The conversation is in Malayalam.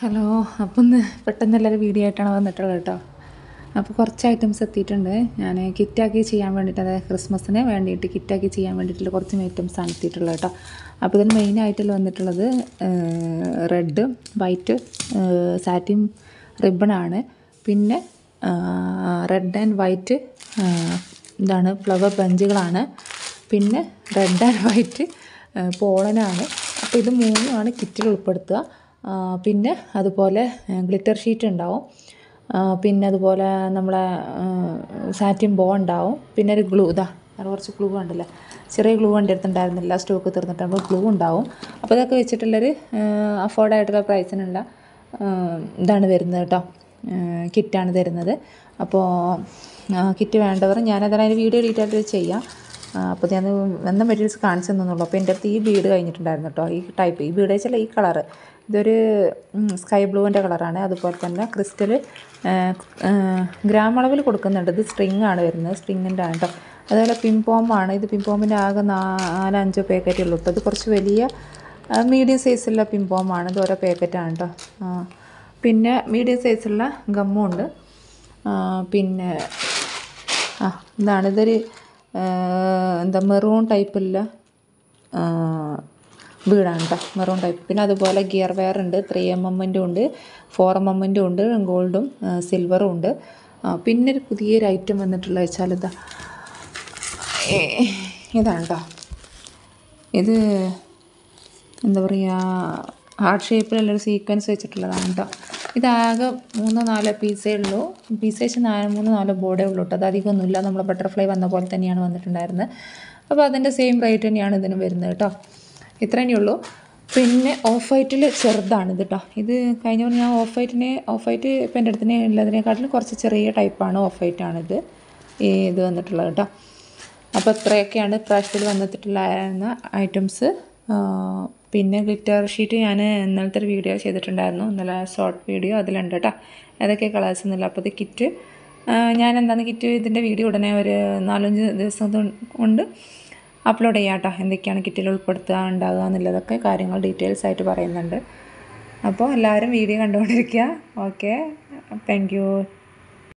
ഹലോ അപ്പം ഒന്ന് പെട്ടെന്ന് എല്ലാവരും വീഡിയോ ആയിട്ടാണ് വന്നിട്ടുള്ളത് കേട്ടോ അപ്പോൾ കുറച്ച് ഐറ്റംസ് എത്തിയിട്ടുണ്ട് ഞാൻ കിറ്റാക്കി ചെയ്യാൻ വേണ്ടിയിട്ട് അതായത് ക്രിസ്മസിന് വേണ്ടിയിട്ട് കിറ്റാക്കി ചെയ്യാൻ വേണ്ടിയിട്ടുള്ള കുറച്ച് ഐറ്റംസ് ആണ് എത്തിയിട്ടുള്ളത് കേട്ടോ അപ്പോൾ ഇതിന് മെയിനായിട്ടുള്ള വന്നിട്ടുള്ളത് റെഡ് വൈറ്റ് സാറ്റിൻ റിബണാണ് പിന്നെ റെഡ് ആൻഡ് വൈറ്റ് ഇതാണ് ഫ്ലവർ ബഞ്ചുകളാണ് പിന്നെ റെഡ് ആൻഡ് വൈറ്റ് പോളനാണ് അപ്പോൾ ഇത് മൂന്നുമാണ് കിറ്റിൽ ഉൾപ്പെടുത്തുക ആ, പിന്നെ അതുപോലെ ഗ്ലിറ്റർ ഷീറ്റ് ഉണ്ടാവും ആ, പിന്നെ അതുപോലെ നമ്മളെ സാറ്റിൻ ബോ ഉണ്ടാവും പിന്നെ ഒരു ഗ്ലൂ ഇതാ അത് കുറച്ച് ഗ്ലൂ ഉണ്ടല്ലേ ചെറിയ ഗ്ലൂ എൻ്റെ അടുത്തുണ്ടായിരുന്നില്ല സ്റ്റോക്ക് തീർന്നിട്ടാകുമ്പോൾ ഗ്ലൂ ഉണ്ടാവും അപ്പോൾ ഇതൊക്കെ വെച്ചിട്ടുള്ളൊരു അഫോർഡ് ആയിട്ടുള്ള പ്രൈസിനുള്ള ആ, ഇതാണ് വരുന്നത് കേട്ടോ കിറ്റാണ് തരുന്നത് അപ്പോൾ കിറ്റ് വേണ്ടവർ ഞാനതാണ് അതിൻ്റെ വീഡിയോ ഡീറ്റെയിൽ ചെയ്യാം ആ, അപ്പോൾ ഞാൻ വന്ന മെറ്റീരിയൽസ് കാണിച്ചു തന്നുള്ളൂ അപ്പോൾ എൻ്റെ അടുത്ത് ഈ ബീഡ് കഴിഞ്ഞിട്ടുണ്ടായിരുന്നു കേട്ടോ ഈ ടൈപ്പ് ഈ ബീഡ് വെച്ചാൽ ഈ കളറ് ഇതൊരു സ്കൈ ബ്ലൂവിൻ്റെ കളറാണ് അതുപോലെ തന്നെ ക്രിസ്റ്റൽ ഗ്രാം അളവിൽ കൊടുക്കുന്നുണ്ട് ഇത് സ്ട്രിങ് ആണ് വരുന്നത് സ്ട്രിങ്ങിൻ്റെ ആണ് കേട്ടോ അതുപോലെ പിംപോമാണ് ഇത് പിംപോമിൻ്റെ ആകെ നാല് അഞ്ചോ പാക്കറ്റേ ഉള്ളൂ കേട്ടോ ഇത് കുറച്ച് വലിയ മീഡിയം സൈസുള്ള പിംപോമാണ് ഇത് ഓരോ പാക്കറ്റാണ് കേട്ടോ ആ, പിന്നെ മീഡിയം സൈസുള്ള ഗമ്മും ഉണ്ട് ആ, പിന്നെ ആ ഇതാണ് ഇതൊരു ആ, എന്താ മെറൂൺ ടൈപ്പുള്ള വീടാണ് കേട്ടോ മെറൂൺ ടൈപ്പ് പിന്നെ അതുപോലെ ഗിയർ വെയർ ഉണ്ട് ത്രീ എം എമ്മിൻ്റെ ഉണ്ട് ഫോർ എം എമ്മിൻ്റെ ഉണ്ട് ഗോൾഡും സിൽവറും ഉണ്ട് ആ, പിന്നെ ഒരു പുതിയൊരു ഐറ്റം വന്നിട്ടുള്ള വെച്ചാൽ ഇതാ ഏ, ഇതാണ് കേട്ടോ ഇത് എന്താ പറയുക ഹാർട്ട് ഷേപ്പിലുള്ള ഒരു സീക്വൻസ് വെച്ചിട്ടുള്ളതാണ് കേട്ടോ ഇതാകെ മൂന്നോ നാലോ പീസേ ഉള്ളൂ പീസ് വെച്ച് നാല് മൂന്ന് നാലോ ബോർഡേ ഉള്ളൂ കേട്ടോ അത് അധികമൊന്നുമില്ല നമ്മൾ ബട്ടർഫ്ലൈ വന്ന പോലെ തന്നെയാണ് വന്നിട്ടുണ്ടായിരുന്നത് അപ്പോൾ അതിൻ്റെ സെയിം റേറ്റ് തന്നെയാണ് ഇതിന് വരുന്നത് കേട്ടോ ഇത്ര തന്നെയുള്ളൂ പിന്നെ ഓഫ് വൈറ്റിൽ ചെറുതാണിത് കേട്ടോ ഇത് കഴിഞ്ഞ തവണ ഞാൻ ഓഫ് വൈറ്റിന് ഓഫ് വൈറ്റ് ഇപ്പം എൻ്റെ അടുത്തിന് ഉള്ളതിനെക്കാട്ടിലും കുറച്ച് ചെറിയ ടൈപ്പാണ് ഓഫ് വൈറ്റാണിത് ഈ ഇത് വന്നിട്ടുള്ളത് കേട്ടോ അപ്പോൾ ഇത്രയൊക്കെയാണ് ഇപ്രാവശ്യത്തിൽ വന്നിട്ടുള്ള ഐറ്റംസ് പിന്നെ ഗ്ലിറ്റർ ഷീറ്റ് ഞാൻ ഇന്നലത്തെ ഒരു വീഡിയോ ചെയ്തിട്ടുണ്ടായിരുന്നു ഇന്നലെ ഷോർട്ട് വീഡിയോ അതിലുണ്ട് കേട്ടോ ഏതൊക്കെ കളേഴ്സ് എന്നില്ല അപ്പോൾ ഇത് കിറ്റ് ഞാൻ എന്താണ് കിറ്റ് ഇതിൻ്റെ വീഡിയോ ഉടനെ ഒരു നാലഞ്ച് ദിവസം കൊണ്ട് അപ്ലോഡ് ചെയ്യാം കേട്ടോ എന്തൊക്കെയാണ് കിറ്റിൽ ഉൾപ്പെടുത്തുക ഉണ്ടാകുക എന്നുള്ളതൊക്കെ കാര്യങ്ങൾ ഡീറ്റെയിൽസ് ആയിട്ട് പറയുന്നുണ്ട് അപ്പോൾ എല്ലാവരും വീഡിയോ കണ്ടുകൊണ്ടിരിക്കുക ഓക്കെ താങ്ക് യു